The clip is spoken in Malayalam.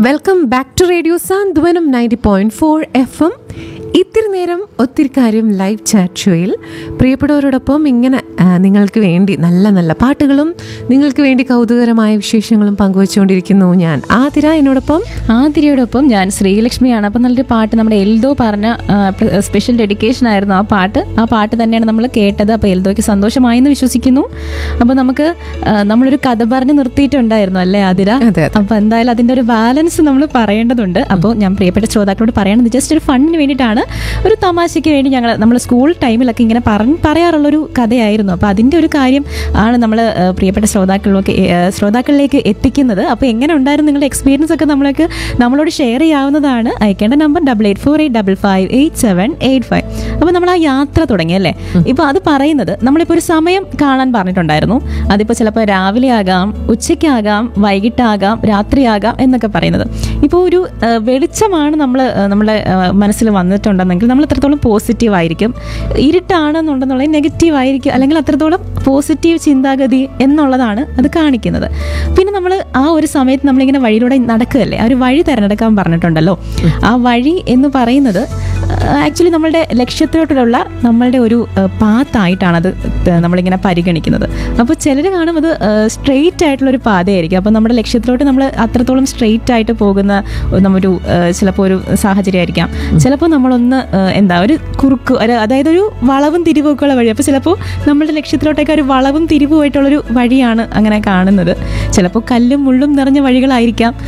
Welcome back to radio Santhwanam ninety point four F M ഇത്തിരി നേരം ഒത്തിരി കാര്യം ലൈവ് ചാറ്റ് ഷോയിൽ പ്രിയപ്പെട്ടവരോടൊപ്പം ഇങ്ങനെ ആ, നിങ്ങൾക്ക് വേണ്ടി നല്ല നല്ല പാട്ടുകളും നിങ്ങൾക്ക് വേണ്ടി കൗതുകരമായ വിശേഷങ്ങളും പങ്കുവച്ചുകൊണ്ടിരിക്കുന്നു ഞാൻ ആതിര എന്നോടൊപ്പം ആതിരയോടൊപ്പം ഞാൻ ശ്രീലക്ഷ്മിയാണ് അപ്പം നല്ലൊരു പാട്ട് നമ്മുടെ എൽദോ പറഞ്ഞ സ്പെഷ്യൽ ഡെഡിക്കേഷൻ ആയിരുന്നു ആ പാട്ട് ആ പാട്ട് തന്നെയാണ് നമ്മൾ കേട്ടത് അപ്പോൾ എൽദോയ്ക്ക് സന്തോഷമായെന്ന് വിശ്വസിക്കുന്നു അപ്പോൾ നമുക്ക് ആ, നമ്മളൊരു കഥ പറഞ്ഞ് നിർത്തിയിട്ടുണ്ടായിരുന്നു അല്ലേ ആതിര അതെ, അതെ. അപ്പോൾ എന്തായാലും അതിൻ്റെ ഒരു ബാലൻസ് നമ്മൾ പറയേണ്ടതുണ്ട് അപ്പോൾ ഞാൻ പ്രിയപ്പെട്ട ശ്രോതാക്കളോട് പറയണത് ജസ്റ്റ് ഒരു ഫണ്ടിന് വേണ്ടിയിട്ടാണ് ഒരു തമാശയ്ക്ക് വേണ്ടി ഞങ്ങൾ നമ്മൾ സ്കൂൾ ടൈമിലൊക്കെ ഇങ്ങനെ പറഞ്ഞ് പറയാറുള്ളൊരു കഥയായിരുന്നു അപ്പോൾ അതിൻ്റെ ഒരു കാര്യം ആണ് നമ്മൾ പ്രിയപ്പെട്ട ശ്രോതാക്കളിലേക്ക് ഏ, ശ്രോതാക്കളിലേക്ക് എത്തിക്കുന്നത് അപ്പോൾ എങ്ങനെ ഉണ്ടായിരുന്നു നിങ്ങളുടെ എക്സ്പീരിയൻസ് ഒക്കെ നമ്മൾക്ക് നമ്മളോട് ഷെയർ ചെയ്യാവുന്നതാണ് അയക്കേണ്ട number double eight four eight double five eight seven eight five അപ്പോൾ നമ്മൾ ആ യാത്ര തുടങ്ങി അല്ലേ ഇപ്പോൾ അത് പറയുന്നത് നമ്മളിപ്പോൾ ഒരു സമയം കാണാൻ പറഞ്ഞിട്ടുണ്ടായിരുന്നു അതിപ്പോൾ ചിലപ്പോൾ രാവിലെ ആകാം ഉച്ചയ്ക്കാകാം വൈകിട്ടാകാം രാത്രിയാകാം എന്നൊക്കെ പറയുന്നത് ഇപ്പോൾ ഒരു ആ, വെളിച്ചമാണ് നമ്മൾ നമ്മുടെ ആ, മനസ്സിൽ വന്നിട്ടുണ്ടെന്നെങ്കിൽ നമ്മൾ എത്രത്തോളം പോസിറ്റീവ് ആയിരിക്കും ഇരുട്ടാണെന്നുണ്ടെന്നുള്ളത് നെഗറ്റീവ് ആയിരിക്കും അല്ലെങ്കിൽ അത്രത്തോളം പോസിറ്റീവ് ചിന്താഗതി എന്നുള്ളതാണ് അത് കാണിക്കുന്നത് പിന്നെ നമ്മൾ ആ ഒരു സമയത്ത് നമ്മളിങ്ങനെ വഴിയിലൂടെ നടക്കുകയല്ലേ ആ ഒരു വഴി തിരഞ്ഞെടുക്കാൻ പറഞ്ഞിട്ടുണ്ടല്ലോ ആ വഴി എന്ന് പറയുന്നത് ആക്ച്വലി നമ്മളുടെ ലക്ഷ്യത്തിലോട്ടുള്ള നമ്മളുടെ ഒരു പാത്തായിട്ടാണ് അത് ത- നമ്മളിങ്ങനെ പരിഗണിക്കുന്നത് അപ്പോൾ ചിലർ കാണും അത് സ്ട്രെയിറ്റ് ആയിട്ടുള്ള ഒരു പാതയായിരിക്കും അപ്പോൾ നമ്മുടെ ലക്ഷ്യത്തിലോട്ട് നമ്മൾ അത്രത്തോളം സ്ട്രെയിറ്റ് ആയിട്ട് പോകുന്ന നമ്മൊരു ചിലപ്പോൾ ഒരു സാഹചര്യമായിരിക്കാം ചിലപ്പോൾ നമ്മളൊന്ന് ആ, എന്താ ഒരു കുറുക്ക് ഒരു അതായത് ഒരു വളവും തിരിവൊക്കെയുള്ള വഴി അപ്പോൾ ചിലപ്പോൾ നമ്മുടെ ലക്ഷ്യത്തിലോട്ടൊക്കെ ഒരു വളവും തിരിവുമായിട്ടുള്ളൊരു വഴിയാണ് അങ്ങനെ കാണുന്നത് ചിലപ്പോൾ കല്ലും മുള്ളും നിറഞ്ഞ വഴികളായിരിക്കാം